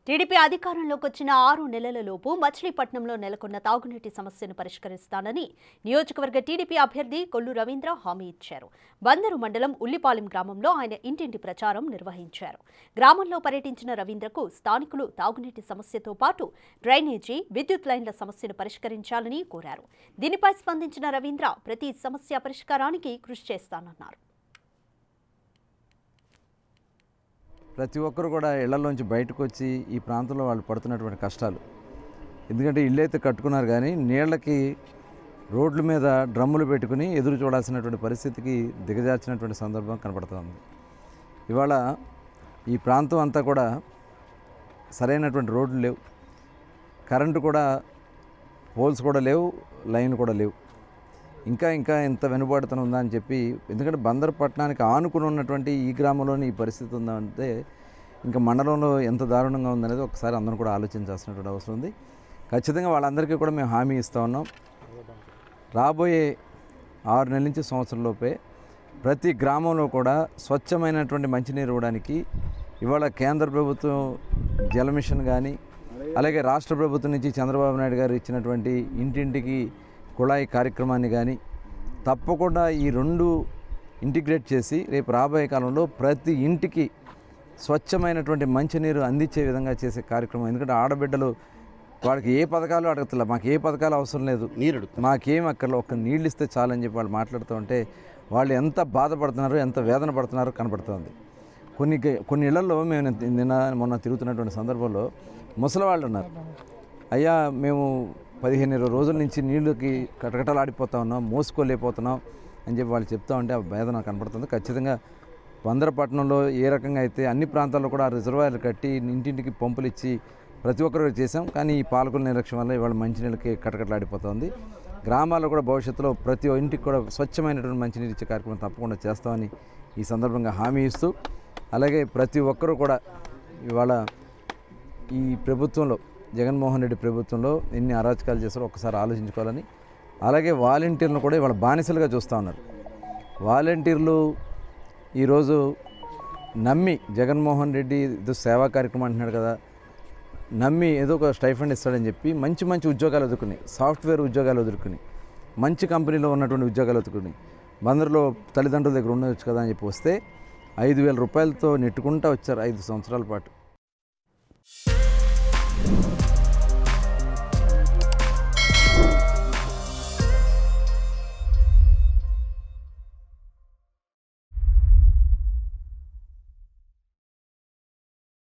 TDP అధికారంలోకి వచ్చిన ఆరు నెలలలోపు మచిలీపట్నంలో నెలకొన్న తాగునీటి సమస్యను పరిష్కరిస్తానని నియోజకవర్గ టీడీపీ అభ్యర్థి కొల్లు రవీంద్ర హామీ ఇచ్చారు బందరు మండలం ఉల్లిపాలెం గ్రామంలో ఆయన ఇంటింటి ప్రచారం నిర్వహించారు గ్రామంలో పర్యటించిన రవీంద్రకు స్థానికులు తాగునీటి సమస్యతో పాటు డ్రైనేజీ విద్యుత్ లైన్ల సమస్యను పరిష్కరించాలని కోరారు దీనిపై స్పందించిన రవీంద్ర ప్రతి సమస్య పరిష్కారానికి కృషి చేస్తానన్నారు ప్రతి ఒక్కరు కూడా ఇళ్లలోంచి బయటకు వచ్చి ఈ ప్రాంతంలో వాళ్ళు పడుతున్నటువంటి కష్టాలు ఎందుకంటే ఇల్లు అయితే కట్టుకున్నారు కానీ నీళ్ళకి రోడ్ల మీద డ్రమ్ములు పెట్టుకుని ఎదురు చూడాల్సినటువంటి పరిస్థితికి దిగజార్చినటువంటి సందర్భం కనపడుతుంది ఇవాళ ఈ ప్రాంతం అంతా కూడా సరైనటువంటి రోడ్లు లేవు కరెంటు కూడా పోల్స్ కూడా లేవు లైన్ కూడా లేవు ఇంకా ఇంకా ఎంత వెనుబాటుతనం ఉందా అని చెప్పి ఎందుకంటే బందర్ పట్టణానికి ఆనుకుని ఉన్నటువంటి ఈ గ్రామంలోని ఈ పరిస్థితి ఉందా అంటే ఇంకా మండలంలో ఎంత దారుణంగా ఉందనేది ఒకసారి అందరం కూడా ఆలోచించాల్సినటువంటి అవసరం ఉంది ఖచ్చితంగా వాళ్ళందరికీ కూడా మేము హామీ ఇస్తూ ఉన్నాం రాబోయే ఆరు నెలల నుంచి సంవత్సరం లోపే ప్రతి గ్రామంలో కూడా స్వచ్ఛమైనటువంటి మంచినీరు ఇవ్వడానికి ఇవాళ కేంద్ర ప్రభుత్వం జల మిషన్ కానీ అలాగే రాష్ట్ర ప్రభుత్వం నుంచి చంద్రబాబు నాయుడు గారు ఇచ్చినటువంటి ఇంటింటికి కుళాయి కార్యక్రమాన్ని కానీ తప్పకుండా ఈ రెండు ఇంటిగ్రేట్ చేసి రేపు రాబోయే కాలంలో ప్రతి ఇంటికి స్వచ్ఛమైనటువంటి మంచినీరు అందించే విధంగా చేసే కార్యక్రమం ఎందుకంటే ఆడబిడ్డలు వాళ్ళకి ఏ పథకాలు అడగట్లే మాకు ఏ పథకాలు అవసరం లేదు నీరుడు మాకేం అక్కర్లో ఒక్క నీళ్ళు ఇస్తే చాలని చెప్పి వాళ్ళు మాట్లాడుతూ ఉంటే వాళ్ళు ఎంత బాధపడుతున్నారో ఎంత వేదన పడుతున్నారో కనపడుతుంది కొన్ని గ- కొన్ని ఇళ్లలో మేము నిన్న- నిన్న మొన్న తిరుగుతున్నటువంటి సందర్భంలో ముసలివాళ్ళు ఉన్నారు అయ్యా మేము పదిహేను ఇరవై రోజుల నుంచి నీళ్ళకి కటకటలాడిపోతా ఉన్నాం మోసుకోలేకపోతున్నాం అని చెప్పి వాళ్ళు చెప్తా ఉంటే ఆ వేదన కనపడుతుంది ఖచ్చితంగా బందరపట్నంలో ఏ రకంగా అయితే అన్ని ప్రాంతాల్లో కూడా రిజర్వాయర్లు కట్టి ఇంటింటికి పంపులు ఇచ్చి ప్రతి ఒక్కరు చేసాం కానీ ఈ పాలకుల నిర్లక్ష్యం వల్ల ఇవాళ మంచినీళ్ళకి కటకటలాడిపోతుంది గ్రామాల్లో కూడా భవిష్యత్తులో ప్రతి ఇంటికి కూడా స్వచ్ఛమైనటువంటి మంచినీరు ఇచ్చే కార్యక్రమం తప్పకుండా చేస్తామని ఈ సందర్భంగా హామీ ఇస్తూ అలాగే ప్రతి ఒక్కరూ కూడా ఇవాళ ఈ ప్రభుత్వంలో జగన్మోహన్ రెడ్డి ప్రభుత్వంలో ఎన్ని అరాచకాలు చేస్తారో ఒకసారి ఆలోచించుకోవాలని అలాగే వాలంటీర్లను కూడా ఇవాళ బానిసలుగా చూస్తూ ఉన్నారు వాలంటీర్లు ఈరోజు నమ్మి జగన్మోహన్ రెడ్డి ఏదో సేవా కార్యక్రమం అంటున్నాడు కదా నమ్మి ఏదో ఒక స్టైఫండ్ ఇస్తాడని చెప్పి మంచి మంచి ఉద్యోగాలు వదులుకుని సాఫ్ట్వేర్ ఉద్యోగాలు వదులుకుని మంచి కంపెనీలో ఉన్నటువంటి ఉద్యోగాలు వదులుకుని బందరులో తల్లిదండ్రుల దగ్గర ఉండవచ్చు కదా అని చెప్పి వస్తే ఐదు వేల రూపాయలతో నెట్టుకుంటూ వచ్చారు ఐదు సంవత్సరాల పాటు